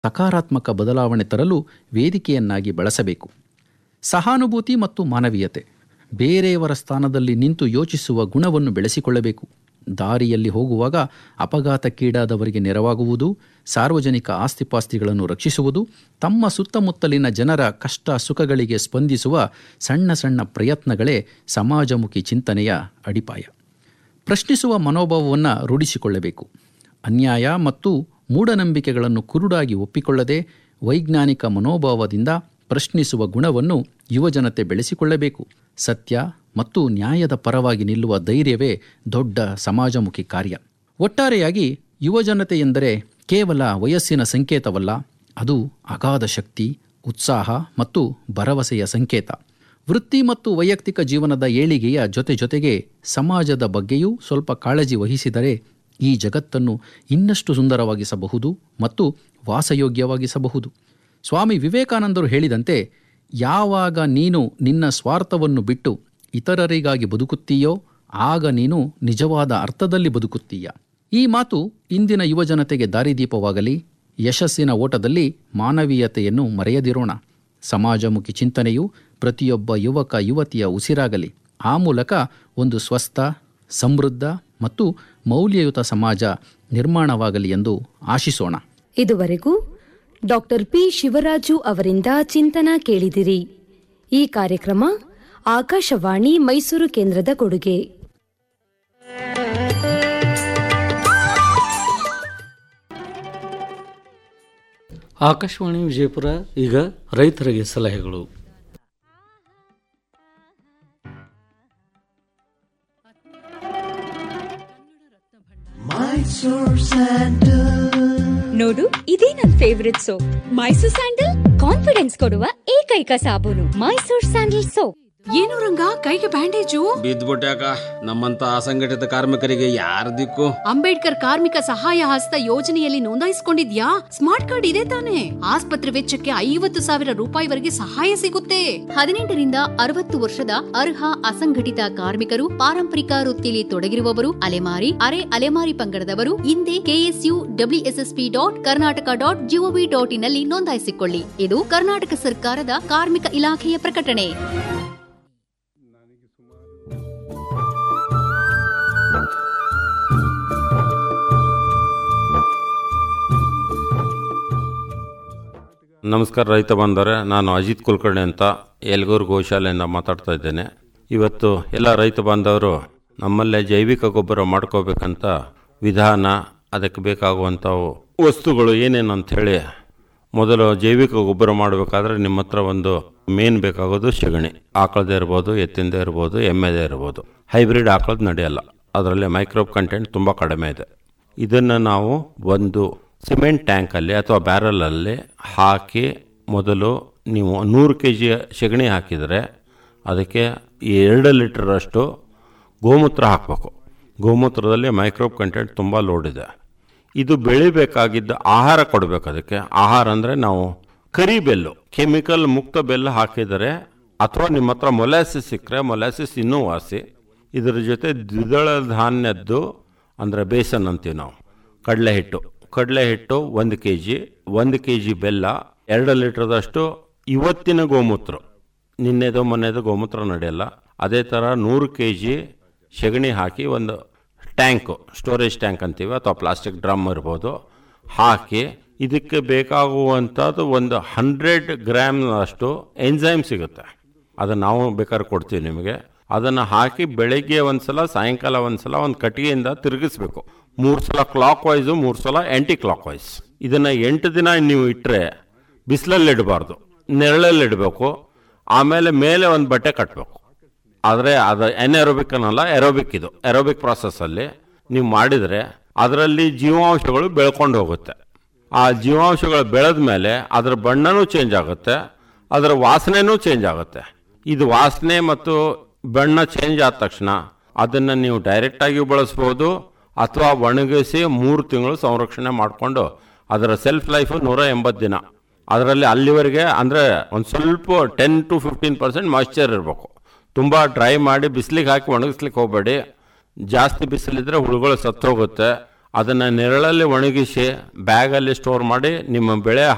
ಸಕಾರಾತ್ಮಕ ಬದಲಾವಣೆ ತರಲು ವೇದಿಕೆಯನ್ನಾಗಿ ಬಳಸಬೇಕು ಸಹಾನುಭೂತಿ ಮತ್ತು ಮಾನವೀಯತೆ ಬೇರೆಯವರ ಸ್ಥಾನದಲ್ಲಿ ನಿಂತು ಯೋಚಿಸುವ ಗುಣವನ್ನು ಬೆಳೆಸಿಕೊಳ್ಳಬೇಕು ದಾರಿಯಲ್ಲಿ ಹೋಗುವಾಗ ಅಪಘಾತಕ್ಕೀಡಾದವರಿಗೆ ನೆರವಾಗುವುದು ಸಾರ್ವಜನಿಕ ಆಸ್ತಿಪಾಸ್ತಿಗಳನ್ನು ರಕ್ಷಿಸುವುದು ತಮ್ಮ ಸುತ್ತಮುತ್ತಲಿನ ಜನರ ಕಷ್ಟ ಸುಖಗಳಿಗೆ ಸ್ಪಂದಿಸುವ ಸಣ್ಣ ಸಣ್ಣ ಪ್ರಯತ್ನಗಳೇ ಸಮಾಜಮುಖಿ ಚಿಂತನೆಯ ಅಡಿಪಾಯ ಪ್ರಶ್ನಿಸುವ ಮನೋಭಾವವನ್ನು ರೂಢಿಸಿಕೊಳ್ಳಬೇಕು ಅನ್ಯಾಯ ಮತ್ತು ಮೂಢನಂಬಿಕೆಗಳನ್ನು ಕುರುಡಾಗಿ ಒಪ್ಪಿಕೊಳ್ಳದೆ ವೈಜ್ಞಾನಿಕ ಮನೋಭಾವದಿಂದ ಪ್ರಶ್ನಿಸುವ ಗುಣವನ್ನು ಯುವಜನತೆ ಬೆಳೆಸಿಕೊಳ್ಳಬೇಕು ಸತ್ಯ ಮತ್ತು ನ್ಯಾಯದ ಪರವಾಗಿ ನಿಲ್ಲುವ ಧೈರ್ಯವೇ ದೊಡ್ಡ ಸಮಾಜಮುಖಿ ಕಾರ್ಯ ಒಟ್ಟಾರೆಯಾಗಿ ಯುವಜನತೆ ಎಂದರೆ ಕೇವಲ ವಯಸ್ಸಿನ ಸಂಕೇತವಲ್ಲ ಅದು ಅಗಾಧ ಶಕ್ತಿ ಉತ್ಸಾಹ ಮತ್ತು ಭರವಸೆಯ ಸಂಕೇತ ವೃತ್ತಿ ಮತ್ತು ವೈಯಕ್ತಿಕ ಜೀವನದ ಏಳಿಗೆಯ ಜೊತೆ ಜೊತೆಗೆ ಸಮಾಜದ ಬಗ್ಗೆಯೂ ಸ್ವಲ್ಪ ಕಾಳಜಿ ವಹಿಸಿದರೆ ಈ ಜಗತ್ತನ್ನು ಇನ್ನಷ್ಟು ಸುಂದರವಾಗಿಸಬಹುದು ಮತ್ತು ವಾಸಯೋಗ್ಯವಾಗಿಸಬಹುದು ಸ್ವಾಮಿ ವಿವೇಕಾನಂದರು ಹೇಳಿದಂತೆ ಯಾವಾಗ ನೀನು ನಿನ್ನ ಸ್ವಾರ್ಥವನ್ನು ಬಿಟ್ಟು ಇತರರಿಗಾಗಿ ಬದುಕುತ್ತೀಯೋ ಆಗ ನೀನು ನಿಜವಾದ ಅರ್ಥದಲ್ಲಿ ಬದುಕುತ್ತೀಯ ಈ ಮಾತು ಇಂದಿನ ಯುವಜನತೆಗೆ ದಾರಿದೀಪವಾಗಲಿ ಯಶಸ್ಸಿನ ಓಟದಲ್ಲಿ ಮಾನವೀಯತೆಯನ್ನು ಮರೆಯದಿರೋಣ ಸಮಾಜಮುಖಿ ಚಿಂತನೆಯು ಪ್ರತಿಯೊಬ್ಬ ಯುವಕ ಯುವತಿಯ ಉಸಿರಾಗಲಿ ಆ ಮೂಲಕ ಒಂದು ಸ್ವಸ್ಥ ಸಮೃದ್ಧ ಮತ್ತು ಮೌಲ್ಯಯುತ ಸಮಾಜ ನಿರ್ಮಾಣವಾಗಲಿ ಎಂದು ಆಶಿಸೋಣ ಇದುವರೆಗೂ ಡಾಕ್ಟರ್ ಪಿ ಶಿವರಾಜು ಅವರಿಂದ ಚಿಂತನ ಕೇಳಿದಿರಿ ಈ ಕಾರ್ಯಕ್ರಮ ಆಕಾಶವಾಣಿ ಮೈಸೂರು ಕೇಂದ್ರದ ಕೊಡುಗೆ ಆಕಾಶವಾಣಿ ವಿಜಯಪುರ ಈಗ ರೈತರಿಗೆ ಸಲಹೆಗಳು ನೋಡು ಇದೇ ನನ್ favourite soap Mysore sandal confidence ಕೊಡುವ ಏಕೈಕ ಸಾಬೂನು ಮೈಸೂರ್ ಸ್ಯಾಂಡಲ್ ಸೋಪ್ ಏನು ರಂಗ ಕೈಗೆ ಬ್ಯಾಂಡೇಜು ಬಿದ್ದ್ಬಿಟ್ಯಾಕ ನಮ್ಮಂತ ಅಸಂಘಟಿತ ಕಾರ್ಮಿಕರಿಗೆ ಯಾರ ದಿಕ್ಕು ಅಂಬೇಡ್ಕರ್ ಕಾರ್ಮಿಕ ಸಹಾಯ ಹಸ್ತ ಯೋಜನೆಯಲ್ಲಿ ನೋಂದಾಯಿಸಿಕೊಂಡಿದ್ಯಾ ಸ್ಮಾರ್ಟ್ ಕಾರ್ಡ್ ಇದೆ ತಾನೆ ಆಸ್ಪತ್ರೆ ವೆಚ್ಚಕ್ಕೆ ಐವತ್ತು ಸಾವಿರ ರೂಪಾಯಿವರೆಗೆ ಸಹಾಯ ಸಿಗುತ್ತೆ ಹದಿನೆಂಟರಿಂದ ಅರವತ್ತು ವರ್ಷದ ಅರ್ಹ ಅಸಂಘಟಿತ ಕಾರ್ಮಿಕರು ಪಾರಂಪರಿಕ ವೃತ್ತಿಯಲ್ಲಿ ತೊಡಗಿರುವವರು ಅಲೆಮಾರಿ ಅರೆ ಅಲೆಮಾರಿ ಪಂಗಡದವರು ಹಿಂದೆ KSU WSSP dot Karnataka dot GOV ಡಾಟ್ ಇನ್ನಲ್ಲಿ ನೋಂದಾಯಿಸಿಕೊಳ್ಳಿ ಇದು ಕರ್ನಾಟಕ ಸರ್ಕಾರದ ಕಾರ್ಮಿಕ ಇಲಾಖೆಯ ಪ್ರಕಟಣೆ ನಮಸ್ಕಾರ ರೈತ ಬಂದರೆ ನಾನು ಅಜಿತ್ ಕುಲಕರ್ಣಿ ಅಂತ ಯಲಗೂರು ಗೋಶಾಲೆಯಿಂದ ಮಾತಾಡ್ತಾ ಇದ್ದೇನೆ ಇವತ್ತು ಎಲ್ಲ ರೈತ ಬಾಂಧವರು ನಮ್ಮಲ್ಲೇ ಜೈವಿಕ ಗೊಬ್ಬರ ಮಾಡ್ಕೋಬೇಕಂತ ವಿಧಾನ ಅದಕ್ಕೆ ಬೇಕಾಗುವಂಥ ವಸ್ತುಗಳು ಏನೇನು ಅಂಥೇಳಿ ಮೊದಲು ಜೈವಿಕ ಗೊಬ್ಬರ ಮಾಡಬೇಕಾದ್ರೆ ನಿಮ್ಮ ಹತ್ರ ಒಂದು ಮೇನ್ ಬೇಕಾಗೋದು ಸಗಣಿ ಆಕಳದೇ ಇರ್ಬೋದು ಎತ್ತಿಂದೇ ಇರ್ಬೋದು ಎಮ್ಮೆದೇ ಇರ್ಬೋದು ಹೈಬ್ರಿಡ್ ಆಕಳದ್ದು ನಡೆಯಲ್ಲ ಅದರಲ್ಲಿ ಮೈಕ್ರೋಬ್ ಕಂಟೆಂಟ್ ತುಂಬ ಕಡಿಮೆ ಇದೆ ಇದನ್ನು ನಾವು ಒಂದು ಸಿಮೆಂಟ್ ಟ್ಯಾಂಕಲ್ಲಿ ಅಥವಾ ಬ್ಯಾರಲಲ್ಲಿ ಹಾಕಿ ಮೊದಲು ನೀವು ನೂರು ಕೆ ಜಿ ಸಗಣಿ ಹಾಕಿದರೆ ಅದಕ್ಕೆ ಎರಡು ಲೀಟ್ರಷ್ಟು ಗೋಮೂತ್ರ ಹಾಕಬೇಕು ಗೋಮೂತ್ರದಲ್ಲಿ ಮೈಕ್ರೋಬ್ ಕಂಟೆಂಟ್ ತುಂಬ ಲೋಡ್ ಇದೆ ಇದು ಬೆಳಿಬೇಕಾಗಿದ್ದ ಆಹಾರ ಕೊಡಬೇಕು ಅದಕ್ಕೆ ಆಹಾರ ಅಂದರೆ ನಾವು ಕರಿ ಬೆಲ್ಲು ಕೆಮಿಕಲ್ ಮುಕ್ತ ಬೆಲ್ಲ ಹಾಕಿದರೆ ಅಥವಾ ನಿಮ್ಮ ಹತ್ರ ಮೊಲಾಸಿಸ್ ಸಿಕ್ಕರೆ ಮೊಲಾಸಿಸ್ ಇನ್ನೂ ವಾಸಿ ಇದರ ಜೊತೆ ದ್ವಿದಳ ಧಾನ್ಯದ್ದು ಅಂದರೆ ಬೇಸನ್ ಅಂತೀವಿ ನಾವು ಕಡಲೆ ಹಿಟ್ಟು ಕಡಲೆ ಹಿಟ್ಟು ಒಂದು ಕೆ ಜಿ ಒಂದು ಕೆ ಜಿ ಬೆಲ್ಲ ಎರಡು ಲೀಟ್ರದಷ್ಟು ಇವತ್ತಿನ ಗೋಮೂತ್ರ ನಿನ್ನೆದು ಮೊನ್ನೆದು ಗೋಮೂತ್ರ ನಡೆಯಲ್ಲ ಅದೇ ಥರ ನೂರು ಕೆ ಜಿ ಸಗಣಿ ಹಾಕಿ ಒಂದು ಟ್ಯಾಂಕು ಸ್ಟೋರೇಜ್ ಟ್ಯಾಂಕ್ ಅಂತೀವಿ ಅಥವಾ ಪ್ಲಾಸ್ಟಿಕ್ ಡ್ರಮ್ ಇರ್ಬೋದು ಹಾಕಿ ಇದಕ್ಕೆ ಬೇಕಾಗುವಂಥದ್ದು ಒಂದು ಹಂಡ್ರೆಡ್ ಗ್ರಾಮ್ನಷ್ಟು ಎನ್ಸೈಮ್ ಸಿಗುತ್ತೆ ಅದನ್ನು ನಾವು ಬೇಕಾದ್ರೆ ಕೊಡ್ತೀವಿ ನಿಮಗೆ ಅದನ್ನು ಹಾಕಿ ಬೆಳಗ್ಗೆ ಒಂದು ಸಲ ಸಾಯಂಕಾಲ ಒಂದು ಸಲ ಒಂದು ಕಟ್ಟಿಗೆಯಿಂದ ತಿರುಗಿಸ್ಬೇಕು ಮೂರು ಸಲ ಕ್ಲಾಕ್ ವೈಸು ಮೂರು ಸಲ ಆ್ಯಂಟಿ ಕ್ಲಾಕ್ ವೈಸ್ ಇದನ್ನು ಎಂಟು ದಿನ ನೀವು ಇಟ್ಟರೆ ಬಿಸಿಲಲ್ಲಿ ಇಡಬಾರ್ದು ನೆರಳಲ್ಲಿ ಇಡಬೇಕು ಆಮೇಲೆ ಮೇಲೆ ಒಂದು ಬಟ್ಟೆ ಕಟ್ಟಬೇಕು ಆದರೆ ಅದು ಎನ್ಎರೋಬಿಕ್ ಅನ್ನಲ್ಲ ಎರೋಬಿಕ್ ಇದು ಎರೋಬಿಕ್ ಪ್ರಾಸೆಸ್ಸಲ್ಲಿ ನೀವು ಮಾಡಿದರೆ ಅದರಲ್ಲಿ ಜೀವಾಂಶಗಳು ಬೆಳ್ಕೊಂಡು ಹೋಗುತ್ತೆ ಆ ಜೀವಾಂಶಗಳು ಬೆಳೆದ ಮೇಲೆ ಅದರ ಬಣ್ಣನೂ ಚೇಂಜ್ ಆಗುತ್ತೆ ಅದರ ವಾಸನೆನೂ ಚೇಂಜ್ ಆಗುತ್ತೆ ಇದು ವಾಸನೆ ಮತ್ತು ಬಣ್ಣ ಚೇಂಜ್ ಆದ ತಕ್ಷಣ ಅದನ್ನು ನೀವು ಡೈರೆಕ್ಟಾಗಿ ಬಳಸ್ಬೋದು ಅಥವಾ ಒಣಗಿಸಿ ಮೂರು ತಿಂಗಳು ಸಂರಕ್ಷಣೆ ಮಾಡಿಕೊಂಡು ಅದರ ಸೆಲ್ಫ್ ಲೈಫು ನೂರ ಎಂಬತ್ತು ದಿನ ಅದರಲ್ಲಿ ಅಲ್ಲಿವರೆಗೆ ಅಂದರೆ ಒಂದು ಸ್ವಲ್ಪ ten to fifteen percent moisture ಇರಬೇಕು ತುಂಬ ಡ್ರೈ ಮಾಡಿ ಬಿಸಿಲಿಗೆ ಹಾಕಿ ಒಣಗಿಸ್ಲಿಕ್ಕೆ ಹೋಗಬೇಡಿ ಜಾಸ್ತಿ ಬಿಸಿಲಿದ್ರೆ ಹುಳುಗಳು ಸತ್ತೋಗುತ್ತೆ ಅದನ್ನು ನೆರಳಲ್ಲಿ ಒಣಗಿಸಿ ಬ್ಯಾಗಲ್ಲಿ ಸ್ಟೋರ್ ಮಾಡಿ ನಿಮ್ಮ ಬೆಳೆ